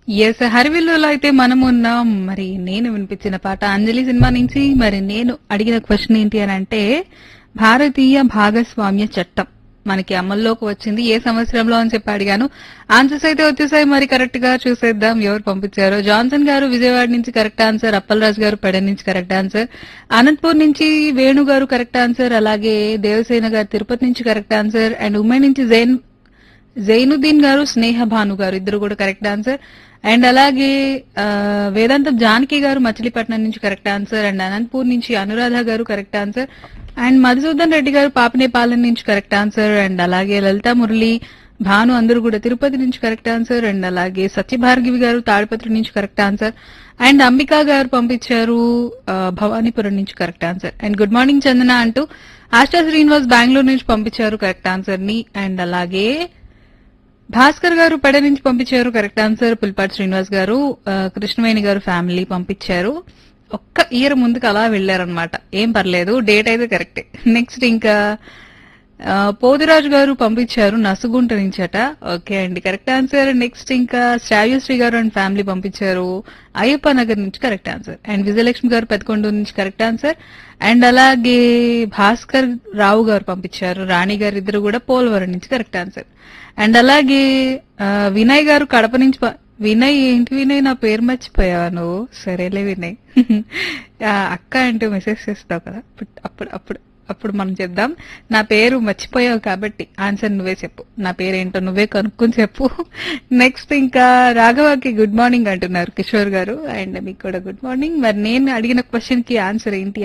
yes హరివిల్లులో అయితే మనం ఉన్నాం మరి నేను వినిపించిన పాట అంజలి సినిమా నుంచి మరి నేను అడిగిన క్వశ్చన్ ఏంటి అని అంటే భారతీయ భాగస్వామ్య చట్టం మనకి అమల్లోకి వచ్చింది ఏ సంవత్సరంలో అని చెప్పి అడిగాను ఆన్సర్స్ అయితే వచ్చేసాయి మరి కరెక్ట్ గా చూసేద్దాం ఎవరు పంపించారో జాన్సన్ గారు విజయవాడ నుంచి కరెక్ట్ ఆన్సర్ అప్పలరాజు గారు పెడ నుంచి కరెక్ట్ ఆన్సర్ అనంతపూర్ నుంచి వేణు గారు కరెక్ట్ ఆన్సర్ అలాగే దేవసేన గారు తిరుపతి నుంచి కరెక్ట్ ఆన్సర్ అండ్ ఉమెన్ నుంచి జైన్ జైనుద్దీన్ గారు స్నేహ భాను గారు ఇద్దరు కూడా కరెక్ట్ ఆన్సర్ అండ్ అలాగే ఆ, వేదాంతం జానకి గారు మచిలీపట్నం నుంచి కరెక్ట్ ఆన్సర్ అండ్ అనంతపూర్ నుంచి Anuradha garu correct answer and Madhusudan Reddy garu Papanepalem నుంచి కరెక్ట్ ఆన్సర్ అండ్ అలాగే లలిత మురళి భాను అందరూ కూడా తిరుపతి నుంచి కరెక్ట్ ఆన్సర్ అండ్ అలాగే సత్యభార్గివి గారు తాడిపత్రి నుంచి కరెక్ట్ ఆన్సర్ అండ్ అంబికా గారు పంపించారు ఆ, భవానీపురం నుంచి correct answer and good morning Chandana అంటూ ఆశా శ్రీనివాస్ బెంగళూరు నుంచి పంపించారు కరెక్ట్ ఆన్సర్ ని అండ్ అలాగే భాస్కర్ గారు పెడ నుంచి పంపించారు కరెక్ట్ ఆన్సర్ పుల్పాటి శ్రీనివాస్ గారు ఆ, కృష్ణవేణి గారు ఫ్యామిలీ పంపించారు ఒక్క ఇయర్ ముందుకు అలా వెళ్లారనమాట ఏం పర్లేదు డేట్ అయితే కరెక్టే నెక్స్ట్ ఇంకా ఆ, పోదిరాజు గారు పంపించారు నసుగుంట నుంచి అట ఓకే అండి కరెక్ట్ ఆన్సర్ నెక్స్ట్ ఇంకా శ్రావ్యశ్రీ గారు అండ్ ఫ్యామిలీ పంపించారు అయ్యప్ప నగర్ నుంచి కరెక్ట్ ఆన్సర్ అండ్ విజయలక్ష్మి గారు పెదకొండూరు నుంచి కరెక్ట్ ఆన్సర్ అండ్ అలాగే భాస్కర్ రావు గారు పంపించారు రాణి గారు ఇద్దరు కూడా పోలవరం నుంచి కరెక్ట్ ఆన్సర్ అండ్ అలాగే ఆ, వినయ్ గారు కడప నుంచి ప- వినయ్ ఏంటి వినయ్ నా పేరు మర్చిపోయావా నువ్వు సరేలే వినయ్ ఆ, అక్క అంటూ మెసేజ్ చేస్తావు కదా అప్పుడు అప్పుడు అప్పుడు అప్పుడు మనం చెప్దాం నా పేరు మర్చిపోయావు కాబట్టి ఆన్సర్ నువ్వే చెప్పు నా పేరు ఏంటో నువ్వే కనుక్కొని చెప్పు నెక్స్ట్ ఇంకా రాఘవకి గుడ్ మార్నింగ్ అంటున్నారు కిషోర్ గారు అండ్ మీకు కూడా గుడ్ మార్నింగ్ మరి నేను అడిగిన క్వశ్చన్ కి ఆన్సర్ ఏంటి